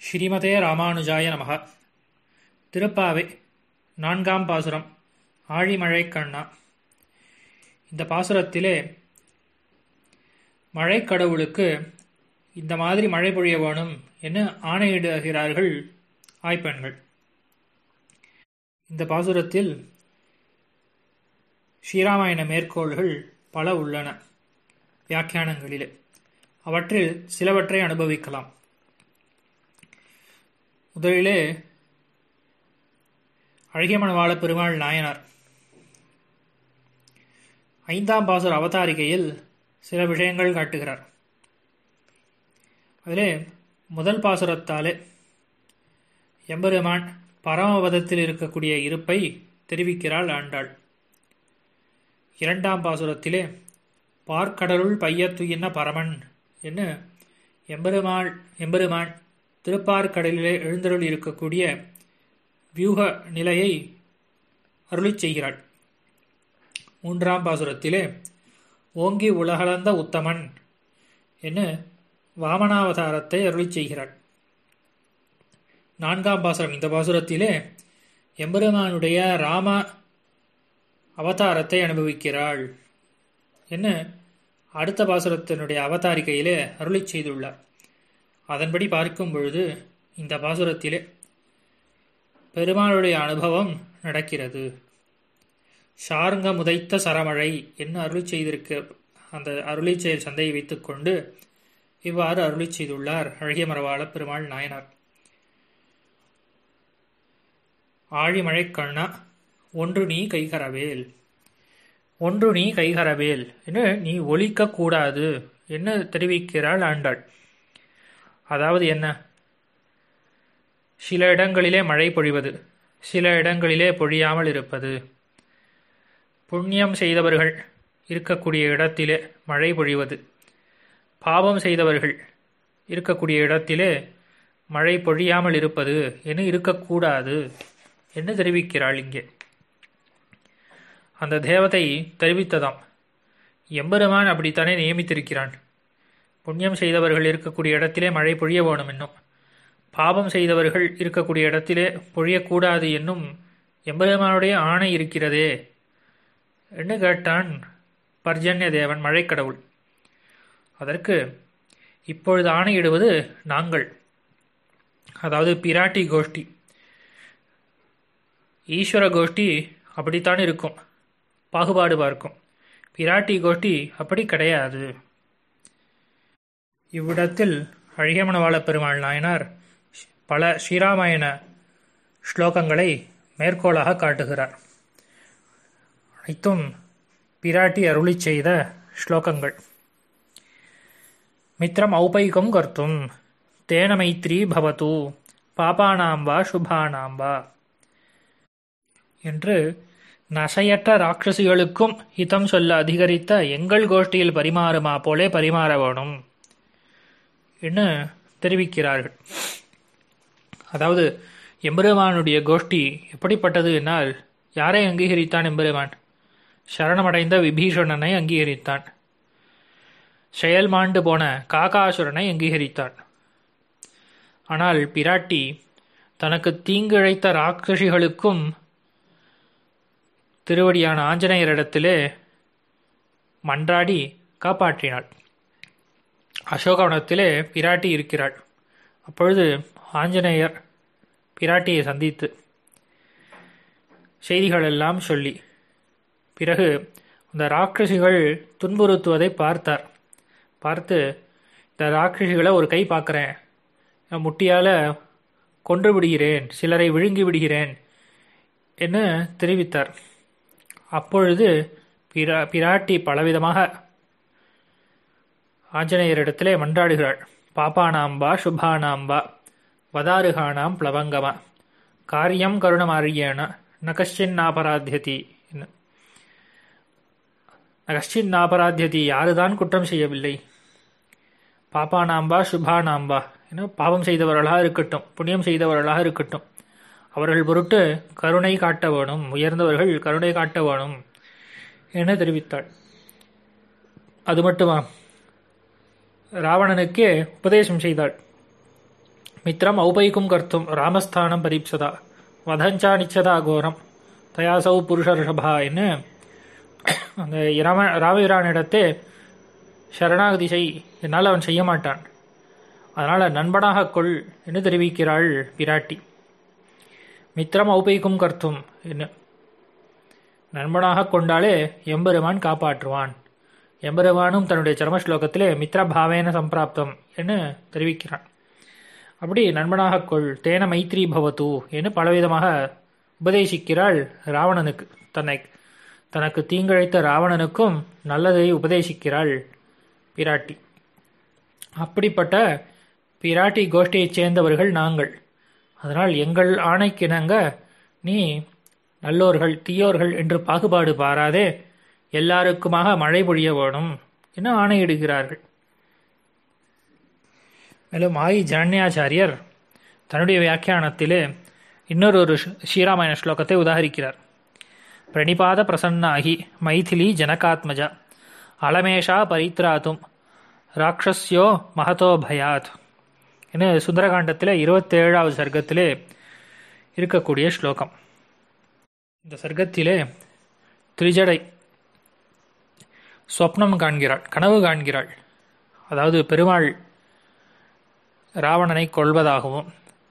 ஸ்ரீமதே ராமானுஜாய நமக திருப்பாவை நான்காம் பாசுரம் ஆழிமழை கண்ணா இந்த பாசுரத்திலே மழைக்கடவுளுக்கு இந்த மாதிரி மழை பொழிய வேணும் என்று ஆணையிடுகிறார்கள் ஆய்ப்பெண்கள் இந்த பாசுரத்தில் ஸ்ரீராமாயண மேற்கோள்கள் பல உள்ளன வியாக்கியானங்களிலே அவற்றில் சிலவற்றை அனுபவிக்கலாம் முதலிலே அழகியமணவாள பெருமாள் நாயனார் ஐந்தாம் பாசுர அவதாரிகையில் சில விஷயங்கள் காட்டுகிறார் அதிலே முதல் பாசுரத்தாலே எம்பெருமான் பரமபதத்தில் இருக்கக்கூடிய இருப்பை தெரிவிக்கிறாள் ஆண்டாள் இரண்டாம் பாசுரத்திலே பார்க்கடலுள் பையத்துயின பரமன் என்று எம்பெருமாள் எம்பெருமான் திருப்பார்கடலிலே எழுந்தருள் இருக்கக்கூடிய வியூக நிலையை அருளிச் செய்கிறாள் மூன்றாம் பாசுரத்திலே ஓங்கி உலகளந்த உத்தமன் என்று வாமனாவதாரத்தை அருளிச் செய்கிறாள் நான்காம் பாசுரம் இந்த பாசுரத்திலே எம்பெருமானுடைய ராம அவதாரத்தை அனுபவிக்கிறாள் என்ன அடுத்த பாசுரத்தினுடைய அவதாரிகையிலே அருளிச் செய்துள்ளார் அதன்படி பார்க்கும் பொழுது இந்த பாசுரத்திலே பெருமாளுடைய அனுபவம் நடக்கிறது ஷார்ங்க முதைத்த சரமழை என்ன அருளி செய்திருக்க அந்த அருளி செயல் சந்தையை வைத்துக்கொண்டு இவ்வாறு அருளி செய்துள்ளார் அழகிய மரவாள பெருமாள் நாயனார் ஆழிமழை கண்ணா ஒன்று நீ கைகரவேல் ஒன்று நீ கைகரவேல் என்று நீ ஒழிக்க கூடாது என்ன தெரிவிக்கிறாள் ஆண்டாள் அதாவது என்ன சில இடங்களிலே மழை பொழிவது சில இடங்களிலே பொழியாமல் இருப்பது புண்ணியம் செய்தவர்கள் இருக்கக்கூடிய இடத்திலே மழை பொழிவது பாவம் செய்தவர்கள் இருக்கக்கூடிய இடத்திலே மழை பொழியாமல் இருப்பது என்று இருக்கக்கூடாது என்று தெரிவிக்கிறாள் இங்கே அந்த தேவதை தெரிவித்ததாம் எம்பெருமான் அப்படித்தானே நியமித்திருக்கிறான் புண்ணியம் செய்தவர்கள் இருக்கக்கூடிய இடத்திலே மழை பொழிய வேணும் என்னும் பாவம் செய்தவர்கள் இருக்கக்கூடிய இடத்திலே பொழியக்கூடாது என்னும் எம்பெருமானுடைய ஆணை இருக்கிறதே என்று கேட்டான் பர்ஜன்ய தேவன் மழைக்கடவுள் அதற்கு இப்பொழுது ஆணையிடுவது நாங்கள் அதாவது பிராட்டி கோஷ்டி ஈஸ்வர கோஷ்டி அப்படித்தான் இருக்கும் பாகுபாடு பார்க்கும் பிராட்டி கோஷ்டி அப்படி கிடையாது இவ்விடத்தில் அழகியமனவாள பெருமாள் நாயனார் பல ஸ்ரீராமாயண ஸ்லோகங்களை மேற்கோளாக காட்டுகிறார் அனைத்தும் பிராட்டி அருளி செய்த ஸ்லோகங்கள் மித்திரம் ஔபைகம் கர்த்தும் தேன மைத்ரி பவத்து பாபானாம் வா சுபானாம் வா என்று நசையற்ற ராட்சசிகளுக்கும் ஹிதம் சொல்ல அதிகரித்த எங்கள் கோஷ்டியில் பரிமாறுமா போலே பரிமாற வேணும் என்று தெரிவிக்கிறார்கள் அதாவது எம்பெருமானுடைய கோஷ்டி எப்படிப்பட்டது என்னால் யாரை அங்கீகரித்தான் எம்பெருமான் சரணமடைந்த விபீஷணனை அங்கீகரித்தான் செயல் மாண்டு போன காகாசுரனை அங்கீகரித்தான் ஆனால் பிராட்டி தனக்கு தீங்கிழைத்த ராட்சசிகளுக்கும் திருவடியான ஆஞ்சநேயரிடத்திலே மன்றாடி காப்பாற்றினாள் அசோகவனத்திலே பிராட்டி இருக்கிறாள் அப்பொழுது ஆஞ்சநேயர் பிராட்டியை சந்தித்து செய்திகளெல்லாம் சொல்லி பிறகு அந்த ராட்சசிகள் துன்புறுத்துவதை பார்த்தார் பார்த்து இந்த ராட்சசிகளை ஒரு கை பார்க்குறேன் முட்டியால் கொன்று விடுகிறேன் சிலரை விழுங்கி விடுகிறேன் என்று தெரிவித்தார் அப்பொழுது பிரா பிராட்டி பலவிதமாக ஆஞ்சநேயரிடத்திலே மன்றாடுகிறாள் பாப்பானாம்பா சுபானாம்பா வதாருகானாம் பிளவங்கமா காரியம் கருணமாரியேன நகஷ்டின் நாபராத்தியதி நகஷ்டின் நாபராத்தியதி யாருதான் குற்றம் செய்யவில்லை பாப்பானாம்பா சுபானாம்பா என பாவம் செய்தவர்களாக இருக்கட்டும் புண்ணியம் செய்தவர்களாக இருக்கட்டும் அவர்கள் பொருட்டு கருணை காட்ட வேணும் உயர்ந்தவர்கள் கருணை காட்ட வேணும் என தெரிவித்தாள் அது மட்டுமா ராவணனுக்கே உபதேசம் செய்தாள் மித்திரம் ஔபைக்கும் கர்த்தும் ராமஸ்தானம் பரீப்சதா வதஞ்சா நிச்சதா கோரம் தயாசௌ புருஷ ரிஷபா என்று அந்த ராம ராமபிரானிடத்தே சரணாகதி செய் என்னால் அவன் செய்ய மாட்டான் அதனால் நண்பனாக கொள் என்று தெரிவிக்கிறாள் பிராட்டி மித்திரம் ஔபைக்கும் கர்த்தும் என்ன நண்பனாக கொண்டாலே எம்பெருமான் காப்பாற்றுவான் எம்பெருமானும் தன்னுடைய சர்ம ஸ்லோகத்திலே மித்ர பாவேன சம்பிராப்தம் என்று தெரிவிக்கிறான் அப்படி நண்பனாக கொள் தேன மைத்ரி பவத்து என்று பலவிதமாக உபதேசிக்கிறாள் ராவணனுக்கு தன்னை தனக்கு தீங்கிழைத்த ராவணனுக்கும் நல்லதை உபதேசிக்கிறாள் பிராட்டி அப்படிப்பட்ட பிராட்டி கோஷ்டியைச் சேர்ந்தவர்கள் நாங்கள் அதனால் எங்கள் ஆணைக்கிணங்க நீ நல்லோர்கள் தீயோர்கள் என்று பாகுபாடு பாராதே எல்லாருக்குமாக மழை பொழிய வேணும் என ஆணையிடுகிறார்கள் மேலும் ஆயி ஜனன்யாச்சாரியர் தன்னுடைய வியாக்கியானத்திலே இன்னொரு ஒரு ஸ்ரீராமாயண ஸ்லோகத்தை உதாகரிக்கிறார் பிரணிபாத பிரசன்னாகி மைதிலி ஜனகாத்மஜா அலமேஷா பரித்ராத்தும் ராட்சஸ்யோ மகதோ பயாத் என சுந்தரகாண்டத்தில் இருபத்தேழாவது சர்க்கத்திலே இருக்கக்கூடிய ஸ்லோகம் இந்த சர்க்கத்திலே திரிஜடை சொப்னம் காண்கிறாள் கனவு காண்கிறாள் அதாவது பெருமாள் ராவணனை கொள்வதாகவும்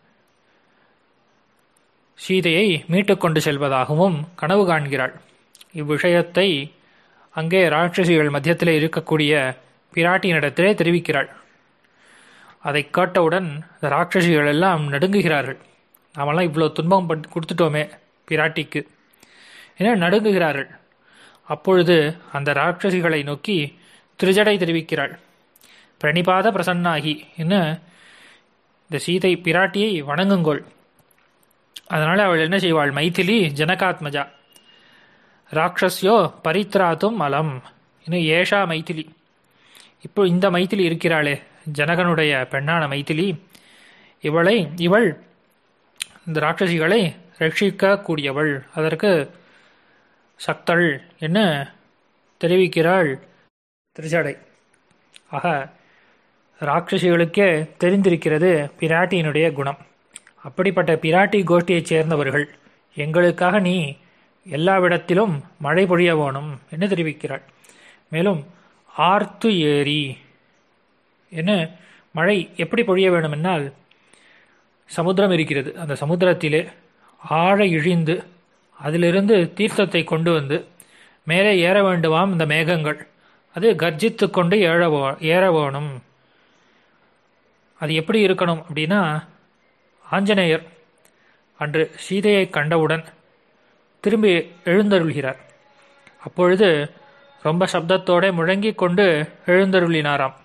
சீதையை மீட்டுக்கொண்டு செல்வதாகவும் கனவு காண்கிறாள் இவ்விஷயத்தை அங்கே ராட்சசிகள் மத்தியத்திலே இருக்கக்கூடிய பிராட்டியினிடத்திலே தெரிவிக்கிறாள் அதை கேட்டவுடன் இந்த ராட்சசிகள் எல்லாம் நடுங்குகிறார்கள் நாமெல்லாம் இவ்வளோ துன்பம் பட் கொடுத்துட்டோமே பிராட்டிக்கு என நடுங்குகிறார்கள் அப்பொழுது அந்த ராட்சசிகளை நோக்கி திருஜடை தெரிவிக்கிறாள் பிரணிபாத பிரசன்னாகி என்ன இந்த சீதை பிராட்டியை வணங்குங்கோள் அதனால் அவள் என்ன செய்வாள் மைதிலி ஜனகாத்மஜா ராட்சஸ்யோ பரித்ராத்தும் அலம் இன்னும் ஏஷா மைதிலி இப்போ இந்த மைதிலி இருக்கிறாளே ஜனகனுடைய பெண்ணான மைதிலி இவளை இவள் இந்த ராட்சசிகளை ரட்சிக்கக்கூடியவள் அதற்கு சக்தள் என்ன தெரிவிக்கிறாள் திருச்சடை ஆக ராட்சசிகளுக்கே தெரிந்திருக்கிறது பிராட்டியினுடைய குணம் அப்படிப்பட்ட பிராட்டி கோஷ்டியைச் சேர்ந்தவர்கள் எங்களுக்காக நீ எல்லாவிடத்திலும் மழை பொழிய வேணும் என்று தெரிவிக்கிறாள் மேலும் ஆர்த்து ஏரி என்ன மழை எப்படி பொழிய வேண்டுமென்றால் சமுத்திரம் இருக்கிறது அந்த சமுத்திரத்திலே ஆழ இழிந்து அதிலிருந்து தீர்த்தத்தை கொண்டு வந்து மேலே ஏற வேண்டுமாம் இந்த மேகங்கள் அது கர்ஜித்து கொண்டு ஏழ ஏற வேணும் அது எப்படி இருக்கணும் அப்படின்னா ஆஞ்சநேயர் அன்று சீதையை கண்டவுடன் திரும்பி எழுந்தருள்கிறார் அப்பொழுது ரொம்ப சப்தத்தோடு முழங்கிக் கொண்டு எழுந்தருளினாராம்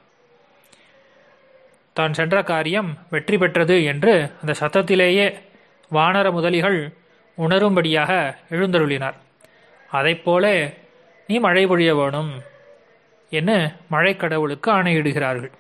தான் சென்ற காரியம் வெற்றி பெற்றது என்று அந்த சத்தத்திலேயே வானர முதலிகள் உணரும்படியாக எழுந்தருளினார் அதைப்போல நீ மழை பொழிய வேணும் என்று மழைக்கடவுளுக்கு ஆணையிடுகிறார்கள்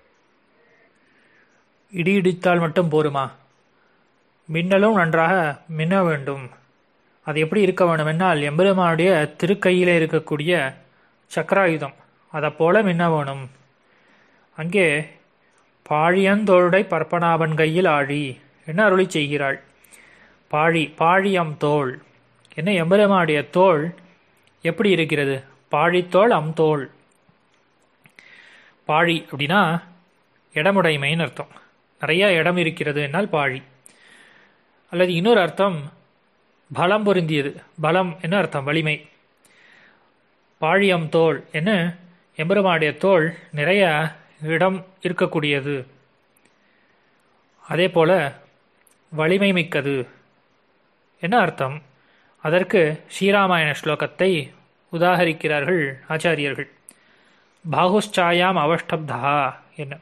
இடி இடித்தால் மட்டும் போருமா மின்னலும் நன்றாக மின்ன வேண்டும் அது எப்படி இருக்க வேண்டும் என்னால் எம்பெருமானுடைய திருக்கையிலே இருக்கக்கூடிய சக்கராயுதம் அதை போல மின்ன வேணும் அங்கே பாழியந்தோளுடை பற்பனாபன் கையில் ஆழி என்ன அருளி செய்கிறாள் பாழி பாழியம் தோள் என்ன எம்பெருமானுடைய தோள் எப்படி இருக்கிறது பாழித்தோள் அம் தோள் பாழி அப்படின்னா இடமுடைமைன்னு அர்த்தம் நிறைய இடம் இருக்கிறது என்னால் பாழி அல்லது இன்னொரு அர்த்தம் பலம் பொருந்தியது பலம் என்ன அர்த்தம் வலிமை பாழியம் தோல் என்ன எம்பெருமானுடைய தோல் நிறைய இடம் இருக்கக்கூடியது அதே போல வலிமை மிக்கது என்ன அர்த்தம் அதற்கு ஸ்ரீராமாயண ஸ்லோகத்தை உதாகரிக்கிறார்கள் ஆச்சாரியர்கள் பாகுஷ்சாயாம் அவஷ்டப்தா என்ன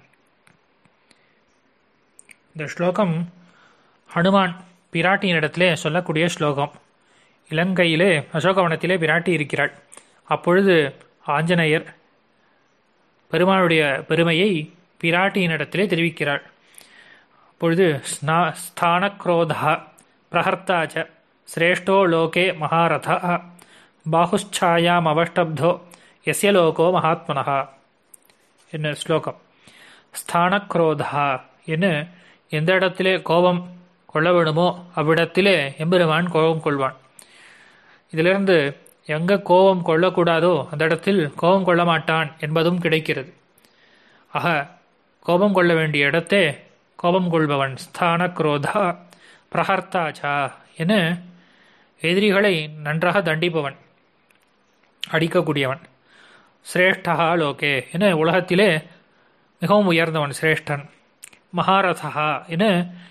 இந்த ஸ்லோகம் ஹனுமான் பிராட்டியினிடத்திலே சொல்லக்கூடிய ஸ்லோகம் இலங்கையிலே அசோகவனத்திலே பிராட்டி இருக்கிறாள் அப்பொழுது ஆஞ்சநேயர் பெருமாளுடைய பெருமையை பிராட்டியினிடத்திலே தெரிவிக்கிறாள் அப்பொழுது ஸ்னா ஸ்தானக்ரோதா பிரஹர்த்தாச்ச சிரேஷ்டோ லோகே மகாரதா பாகுஷ்சாயாம் அவஷ்டப்தோ எஸ்ய லோகோ மகாத்மனஹா என்ன ஸ்லோகம் ஸ்தானக்ரோதா என்ன எந்த இடத்திலே கோபம் கொள்ள வேணுமோ அவ்விடத்திலே எம்பெருமான் கோபம் கொள்வான் இதிலிருந்து எங்க கோபம் கொள்ளக்கூடாதோ அந்த இடத்தில் கோபம் கொள்ள மாட்டான் என்பதும் கிடைக்கிறது ஆக கோபம் கொள்ள வேண்டிய இடத்தே கோபம் கொள்பவன் ஸ்தான குரோதா பிரஹர்த்தாச்சா என எதிரிகளை நன்றாக தண்டிப்பவன் அடிக்கக்கூடியவன் சிரேஷ்டா லோகே என உலகத்திலே மிகவும் உயர்ந்தவன் சிரேஷ்டன் மகாரதா என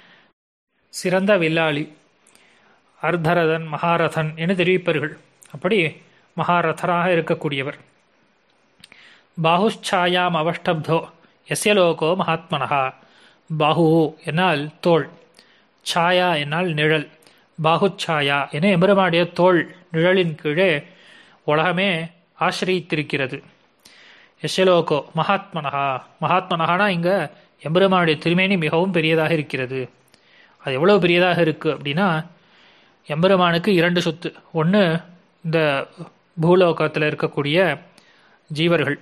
சிறந்த வில்லாளி அர்த்தரதன் மகாரதன் என தெரிவிப்பார்கள் அப்படி மகாரதராக இருக்கக்கூடியவர் பாகுச்சாயாம் அவஷ்டப்தோ எஸ்ய லோகோ மகாத்மனஹா பாகு என்னால் தோள் சாயா என்னால் நிழல் பாகுச்சாயா என எம்பெருமாடைய தோள் நிழலின் கீழே உலகமே ஆசிரியத்திருக்கிறது எஸ்யலோகோ மகாத்மனஹா மகாத்மனஹானா இங்கே எம்பெருமானுடைய திருமேனி மிகவும் பெரியதாக இருக்கிறது அது எவ்வளோ பெரியதாக இருக்குது அப்படின்னா எம்பெருமானுக்கு இரண்டு சொத்து ஒன்று இந்த பூலோகத்தில் இருக்கக்கூடிய ஜீவர்கள்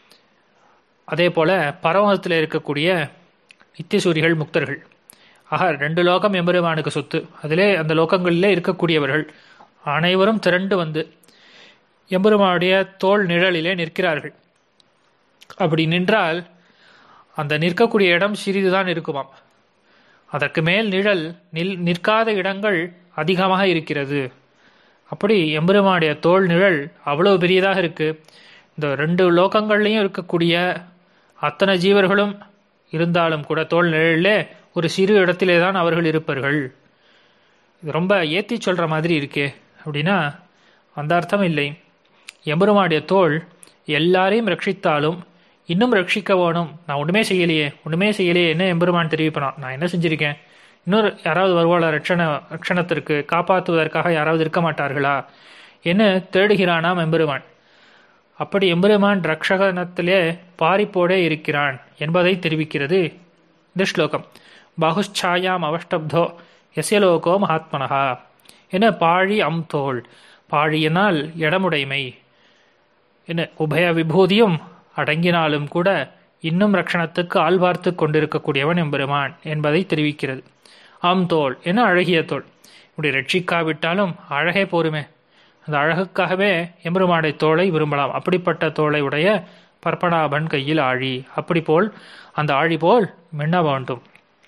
அதே போல் பரவத்தில் இருக்கக்கூடிய நித்தியசூரிகள் முக்தர்கள் ஆக ரெண்டு லோகம் எம்பெருமானுக்கு சொத்து அதிலே அந்த லோகங்களிலே இருக்கக்கூடியவர்கள் அனைவரும் திரண்டு வந்து எம்பெருமானுடைய தோல் நிழலிலே நிற்கிறார்கள் அப்படி நின்றால் அந்த நிற்கக்கூடிய இடம் சிறிதுதான் இருக்குமாம் அதற்கு மேல் நிழல் நில் நிற்காத இடங்கள் அதிகமாக இருக்கிறது அப்படி எம்பெருமானுடைய தோல் நிழல் அவ்வளவு பெரியதாக இருக்கு இந்த ரெண்டு லோகங்கள்லையும் இருக்கக்கூடிய அத்தனை ஜீவர்களும் இருந்தாலும் கூட தோல் நிழலிலே ஒரு சிறு இடத்திலே தான் அவர்கள் இருப்பார்கள் இது ரொம்ப ஏற்றி சொல்கிற மாதிரி இருக்கே அப்படின்னா அந்த அர்த்தம் இல்லை எம்பெருமானுடைய தோல் எல்லாரையும் ரட்சித்தாலும் இன்னும் ரட்சிக்க வேணும் நான் ஒன்றுமே செய்யலையே ஒன்றுமே செய்யலையே என்ன எம்பெருமான் தெரிவிப்பனான் நான் என்ன செஞ்சுருக்கேன் இன்னொரு யாராவது வருவாளா ரட்சண ரட்சணத்திற்கு காப்பாற்றுவதற்காக யாராவது இருக்க மாட்டார்களா என்ன தேடுகிறானாம் எம்பெருமான் அப்படி எம்பெருமான் ரக்ஷகனத்திலே பாரிப்போடே இருக்கிறான் என்பதை தெரிவிக்கிறது இந்த ஸ்லோகம் பாகுச்சாயாம் அவஷ்டப்தோ எஸ்யலோகோ மகாத்மனஹா என பாழி அம் தோல் பாழியினால் இடமுடைமை என்ன உபய விபூதியும் அடங்கினாலும் கூட இன்னும் ரட்சணத்துக்கு ஆள் பார்த்து கொண்டிருக்கக்கூடியவன் எம்பெருமான் என்பதை தெரிவிக்கிறது ஆம் தோல் என அழகிய தோல் இப்படி ரட்சிக்காவிட்டாலும் அழகே போருமே அந்த அழகுக்காகவே எம்பெருமானை தோளை விரும்பலாம் அப்படிப்பட்ட தோளை உடைய பற்பனாபன் கையில் ஆழி அப்படி போல் அந்த ஆழி போல் மின்ன வேண்டும்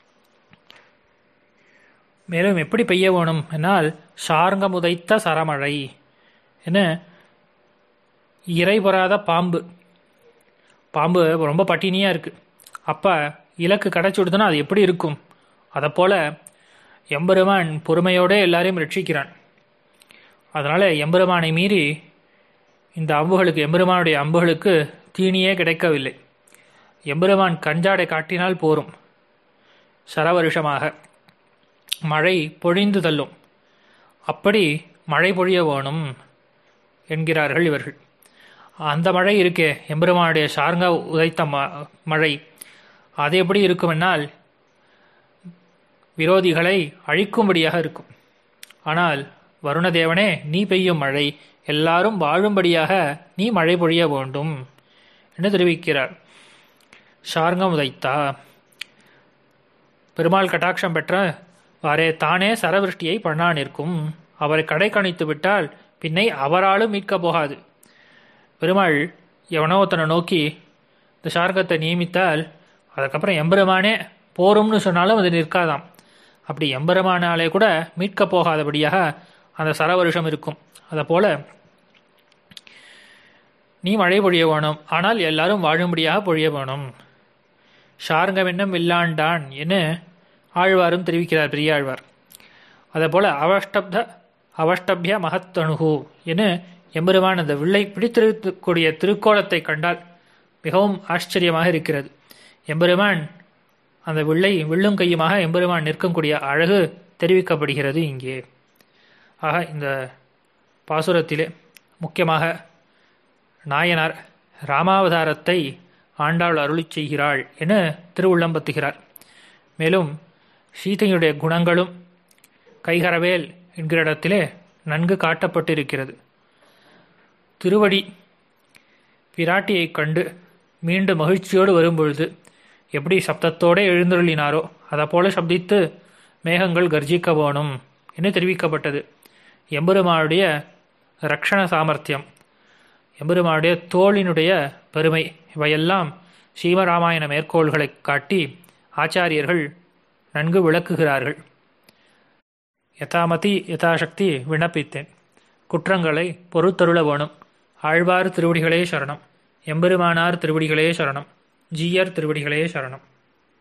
மேலும் எப்படி பெய்ய வேணும் என்னால் சார்ங்கமுதைத்த சரமழை என இறை பெறாத பாம்பு பாம்பு ரொம்ப பட்டினியாக இருக்குது அப்போ இலக்கு கிடச்சி விடுதுன்னா அது எப்படி இருக்கும் அதை போல் எம்பெருமான் பொறுமையோடு எல்லாரையும் ரட்சிக்கிறான் அதனால் எம்பெருமானை மீறி இந்த அம்புகளுக்கு எம்பெருமானுடைய அம்புகளுக்கு தீனியே கிடைக்கவில்லை எம்பெருமான் கஞ்சாடை காட்டினால் போரும் சரவருஷமாக மழை பொழிந்து தள்ளும் அப்படி மழை பொழிய வேணும் என்கிறார்கள் இவர்கள் அந்த மழை இருக்கே எம்பெருமானுடைய சார்ங்க உதைத்த ம மழை அது எப்படி இருக்குமென்னால் விரோதிகளை அழிக்கும்படியாக இருக்கும் ஆனால் வருணதேவனே நீ பெய்யும் மழை எல்லாரும் வாழும்படியாக நீ மழை பொழிய வேண்டும் என்று தெரிவிக்கிறார் சார்ங்கம் உதைத்தா பெருமாள் கட்டாட்சம் பெற்ற வாரே தானே சரவிருஷ்டியை பண்ணா நிற்கும் அவரை கடை கணித்து விட்டால் பின்னை அவராலும் மீட்க போகாது பெருமாள் எவனோ ஒருத்தனை நோக்கி இந்த சார்கத்தை நியமித்தால் அதுக்கப்புறம் எம்பெருமானே போரும்னு சொன்னாலும் அது நிற்காதாம் அப்படி எம்பெருமானாலே கூட மீட்கப் போகாதபடியாக அந்த சரவருஷம் இருக்கும் அதை போல நீ மழை பொழிய வேணும் ஆனால் எல்லாரும் வாழும்படியாக பொழிய வேணும் ஷார்ங்கவென்னம் வில்லாண்டான் என ஆழ்வாரும் தெரிவிக்கிறார் பெரியாழ்வார் அதே போல அவஷ்டப்த அவஷ்டபிய மகத்தணுகு என எம்பெருமான் அந்த வில்லை பிடித்திருக்கக்கூடிய திருக்கோலத்தை கண்டால் மிகவும் ஆச்சரியமாக இருக்கிறது எம்பெருமான் அந்த வில்லை வில்லும் கையுமாக எம்பெருமான் நிற்கக்கூடிய அழகு தெரிவிக்கப்படுகிறது இங்கே ஆக இந்த பாசுரத்திலே முக்கியமாக நாயனார் ராமாவதாரத்தை ஆண்டாள் அருளி செய்கிறாள் என திருவுள்ளம்பத்துகிறார் மேலும் சீதையுடைய குணங்களும் கைகரவேல் என்கிற இடத்திலே நன்கு காட்டப்பட்டிருக்கிறது திருவடி பிராட்டியைக் கண்டு மீண்டும் மகிழ்ச்சியோடு வரும்பொழுது எப்படி சப்தத்தோடு எழுந்தருளினாரோ அதை போல சப்தித்து மேகங்கள் கர்ஜிக்க வேணும் என்று தெரிவிக்கப்பட்டது எம்பெருமானுடைய ரக்ஷண சாமர்த்தியம் எம்பெருமானுடைய தோளினுடைய பெருமை இவையெல்லாம் ஸ்ரீமராமாயண மேற்கோள்களை காட்டி ஆச்சாரியர்கள் நன்கு விளக்குகிறார்கள் யதாமதி யதாசக்தி விண்ணப்பித்தேன் குற்றங்களை பொறுத்தருள வேணும் ஆழ்வார் திருவடிகளே சரணம் எம்பெருமானார் திருவடிகளே சரணம் ஜீயர் திருவடிகளே சரணம்